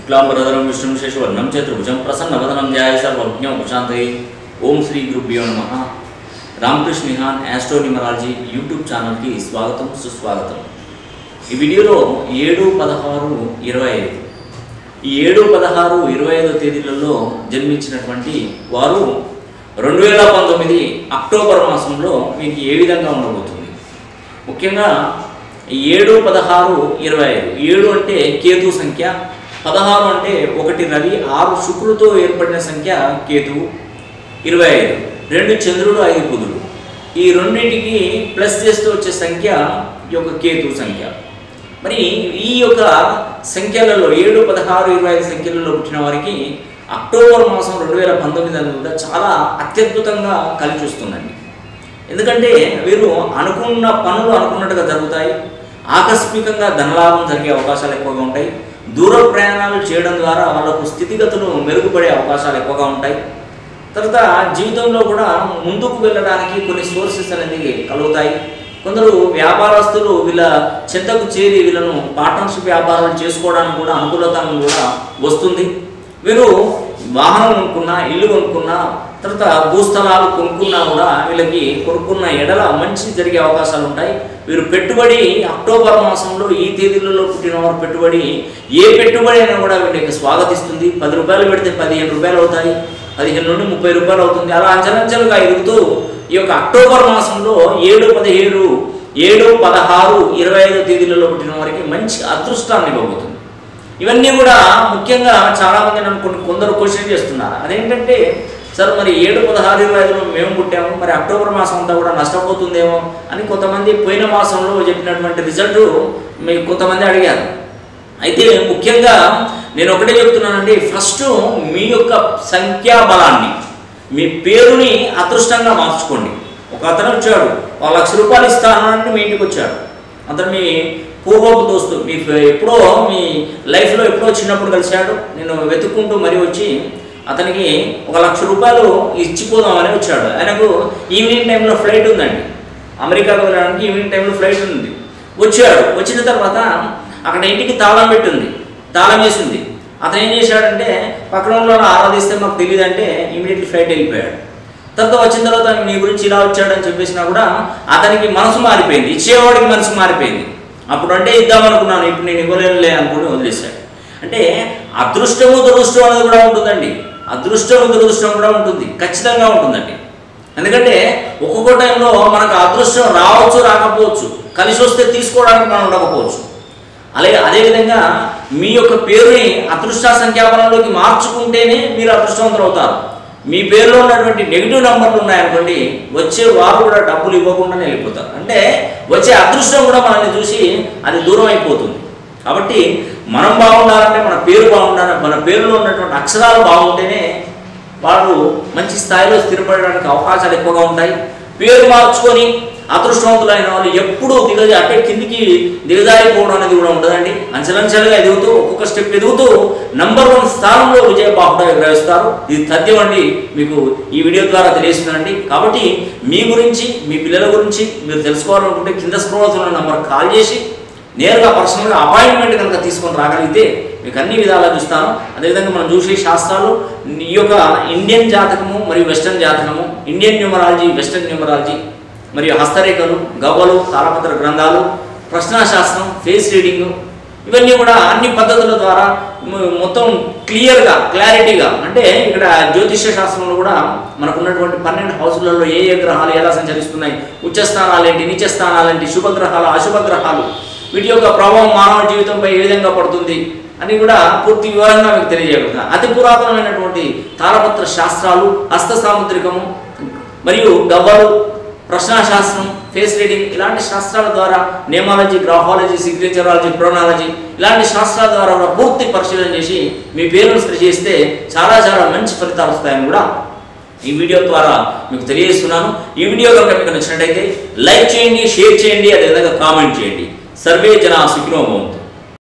శుక్లాంబరధరం విష్ణుం శశివర్ణం చతుర్భుజం ప్రసన్నవదనం ధ్యాయ సర్వజ్ఞం ప్రశాంతయే ఓం శ్రీ గురుభ్యో నమ Ramakrishna Nihan astro numerology YouTube ఛానల్కి స్వాగతం సుస్వాగతం ఈ వీడియోలో ఏడు పదహారు ఇరవై ఐదు ఈ ఏడు పదహారు ఇరవై ఐదో తేదీలలో జన్మించినటువంటి వారు రెండు వేల పంతొమ్మిది అక్టోబర్ మాసంలో మీకు ఏ విధంగా ఉండబోతుంది ముఖ్యంగా ఈ ఏడు పదహారు ఇరవై ఐదు ఏడు అంటే కేతు సంఖ్య పదహారు అంటే ఒకటి రవి ఆరు శుక్రుతో ఏర్పడిన సంఖ్య కేతువు ఇరవై ఐదు రెండు చంద్రుడు ఐదు బుధుడు ఈ రెండింటికి ప్లస్ చేస్తూ వచ్చే సంఖ్య ఈ యొక్క కేతు సంఖ్య మరి ఈ యొక్క సంఖ్యలలో ఏడు పదహారు ఇరవై ఐదు సంఖ్యలలో పుట్టిన వారికి అక్టోబర్ మాసం రెండు వేల పంతొమ్మిది అనేది కూడా చాలా అత్యద్భుతంగా కలిసి వస్తుందండి ఎందుకంటే వీరు అనుకున్న పనులు అనుకున్నట్టుగా జరుగుతాయి ఆకస్మికంగా ధనలాభం జరిగే అవకాశాలు ఎక్కువగా ఉంటాయి దూర ప్రయాణాలు చేయడం ద్వారా వాళ్ళకు స్థితిగతులు మెరుగుపడే అవకాశాలు ఎక్కువగా ఉంటాయి తర్వాత జీవితంలో కూడా ముందుకు వెళ్ళడానికి కొన్ని సోర్సెస్ అనేది కలుగుతాయి కొందరు వ్యాపారస్తులు వీళ్ళ చెంతకు చేరి వీళ్ళను పార్ట్నర్షిప్ వ్యాపారాలు చేసుకోవడానికి కూడా అనుకూలత కూడా వస్తుంది వీరు వాహనం కొనుక్కున్నా ఇల్లు కొనుక్కున్నా తర్వాత భూస్థలాలు కొనుక్కున్నా కూడా వీళ్ళకి కొనుక్కున్న ఎడల మంచి జరిగే అవకాశాలు ఉంటాయి వీరు పెట్టుబడి అక్టోబర్ మాసంలో ఈ తేదీలలో పుట్టిన వారు పెట్టుబడి ఏ పెట్టుబడి అయినా కూడా వీళ్ళకి స్వాగతిస్తుంది పది రూపాయలు పెడితే పదిహేను రూపాయలు అవుతాయి పదిహేను నుండి ముప్పై రూపాయలు అవుతుంది అలా అంచలంచలుగా ఎదుగుతూ ఈ యొక్క అక్టోబర్ మాసంలో ఏడు పదిహేడు ఏడు పదహారు ఇరవై ఐదు తేదీలలో పుట్టిన వారికి మంచి అదృష్టాన్ని ఇవ్వబోతుంది ఇవన్నీ కూడా ముఖ్యంగా చాలామంది నన్ను కొన్ని కొందరు క్వశ్చన్ చేస్తున్నారు అదేంటంటే సార్ మరి ఏడు పదహారు ఇరవై ఐదులో మేము పుట్టాము మరి అక్టోబర్ మాసం అంతా కూడా నష్టపోతుందేమో అని కొంతమంది పోయిన మాసంలో చెప్పినటువంటి రిజల్ట్ మీకు కొంతమంది అడిగారు అయితే ముఖ్యంగా నేను ఒకటే చెప్తున్నానండి ఫస్ట్ మీ యొక్క సంఖ్యాబలాన్ని మీ పేరుని అదృష్టంగా మార్చుకోండి ఒక అతను వచ్చాడు ఒక లక్ష రూపాయలు ఇస్తానని మీ ఇంటికి వచ్చాడు అతను మీ పూర్వపు దోస్తు మీ ఎప్పుడో మీ లైఫ్లో ఎప్పుడో చిన్నప్పుడు కలిశాడు నేను వెతుక్కుంటూ మరీ వచ్చి అతనికి ఒక లక్ష రూపాయలు ఇచ్చిపోదామని వచ్చాడు ఆయనకు ఈవినింగ్ టైంలో ఫ్లైట్ ఉందండి అమెరికాకు వెళ్ళడానికి ఈవినింగ్ టైంలో ఫ్లైట్ ఉంది వచ్చాడు వచ్చిన తర్వాత అక్కడ ఇంటికి తాళం పెట్టింది తాళం వేసింది అతను ఏం చేశాడంటే పక్కన ఉన్న ఆరాధిస్తే మాకు తెలియదు అంటే ఇమీడియట్లీ ఫ్లైట్ వెళ్ళిపోయాడు తర్వాత వచ్చిన తర్వాత నీ గురించి ఇలా వచ్చాడని చెప్పేసినా కూడా అతనికి మనసు మారిపోయింది ఇచ్చేవాడికి మనసు మారిపోయింది అప్పుడు అంటే ఇద్దామనుకున్నాను ఇప్పుడు నేను ఇవ్వలేనులే అనుకుని వదిలేశాడు అంటే అదృష్టము దురదృష్టం అనేది కూడా ఉంటుందండి అదృష్టము దురదృష్టం కూడా ఉంటుంది ఖచ్చితంగా ఉంటుందండి ఎందుకంటే ఒక్కొక్క టైంలో మనకు అదృష్టం రావచ్చు రాకపోవచ్చు కలిసి వస్తే తీసుకోవడానికి మనం ఉండకపోవచ్చు అలాగే అదేవిధంగా మీ యొక్క పేరుని అదృష్ట సంఖ్యాబలంలోకి మార్చుకుంటేనే మీరు అదృష్టవంతులు అవుతారు మీ పేరులో ఉన్నటువంటి నెగిటివ్ నెంబర్లు ఉన్నాయనుకోండి వచ్చే వారు కూడా డబ్బులు ఇవ్వకుండానే వెళ్ళిపోతారు అంటే వచ్చే అదృష్టం కూడా మనల్ని చూసి అది దూరం అయిపోతుంది కాబట్టి మనం బాగుండాలంటే మన పేరు బాగుండాలి మన పేరులో ఉన్నటువంటి అక్షరాలు బాగుంటేనే వాళ్ళు మంచి స్థాయిలో స్థిరపడడానికి అవకాశాలు ఎక్కువగా ఉంటాయి పేరు మార్చుకొని అదృష్టవంతులైన వాళ్ళు ఎప్పుడూ దిగజ అంటే కిందికి దిగజారిపోవడం అనేది కూడా ఉండదండి అంచెలంచెలుగా ఎదుగుతూ ఒక్కొక్క స్టెప్ ఎదుగుతూ నంబర్ వన్ స్థానంలో విజయ బాహుడా గ్రహిస్తారు ఇది తథ్యం అండి మీకు ఈ వీడియో ద్వారా తెలియజేస్తుందండి కాబట్టి మీ గురించి మీ పిల్లల గురించి మీరు తెలుసుకోవాలనుకుంటే కింద స్క్రోల్ అవుతున్న నంబర్ కాల్ చేసి నేరుగా పర్సనల్గా అపాయింట్మెంట్ కనుక తీసుకొని రాగలిగితే మీకు అన్ని విధాలా చూస్తాను అదేవిధంగా మనం చూసే శాస్త్రాలు ఈ యొక్క ఇండియన్ జాతకము మరియు వెస్టర్న్ జాతకము ఇండియన్ న్యూమరాలజీ వెస్టర్న్ న్యూమరాలజీ మరియు హస్తరేఖలు గవ్వలు తాళపత్ర గ్రంథాలు ప్రశ్నాశాస్త్రం ఫేస్ రీడింగ్ ఇవన్నీ కూడా అన్ని పద్ధతుల ద్వారా మ- మొత్తం క్లియర్గా క్లారిటీగా అంటే ఇక్కడ జ్యోతిష్య శాస్త్రంలో కూడా మనకు ఉన్నటువంటి పన్నెండు హౌసులలో ఏ ఏ గ్రహాలు ఎలా సంచరిస్తున్నాయి ఉచ్చ స్థానాలు ఏంటి నీచ స్థానాలు ఏంటి శుభగ్రహాలు అశుభ గ్రహాలు వీటి యొక్క ప్రభావం మానవ జీవితంపై ఏ విధంగా పడుతుంది అని కూడా పూర్తి వివరంగా మీకు తెలియజేయగలుగుతాను అతి పురాతనమైనటువంటి తాళపత్ర శాస్త్రాలు హస్త సాముద్రికము మరియు గవ్వలు ప్రశ్నాశాస్త్రం ఫేస్ రీడింగ్ ఇలాంటి శాస్త్రాల ద్వారా నేమాలజీ గ్రాఫాలజీ సిగ్నేచరాలజీ ప్రోనాలజీ ఇలాంటి శాస్త్రాల ద్వారా కూడా పూర్తి పరిశీలన చేసి మీ పేరును సరి చేస్తే చాలా చాలా మంచి ఫలితాలు వస్తాయని కూడా ఈ వీడియో ద్వారా మీకు తెలియజేస్తున్నాను ఈ వీడియో కనుక మీకు నచ్చినట్టయితే లైక్ చేయండి షేర్ చేయండి అదేవిధంగా కామెంట్ చేయండి సర్వే జన సుఖినో భవంతు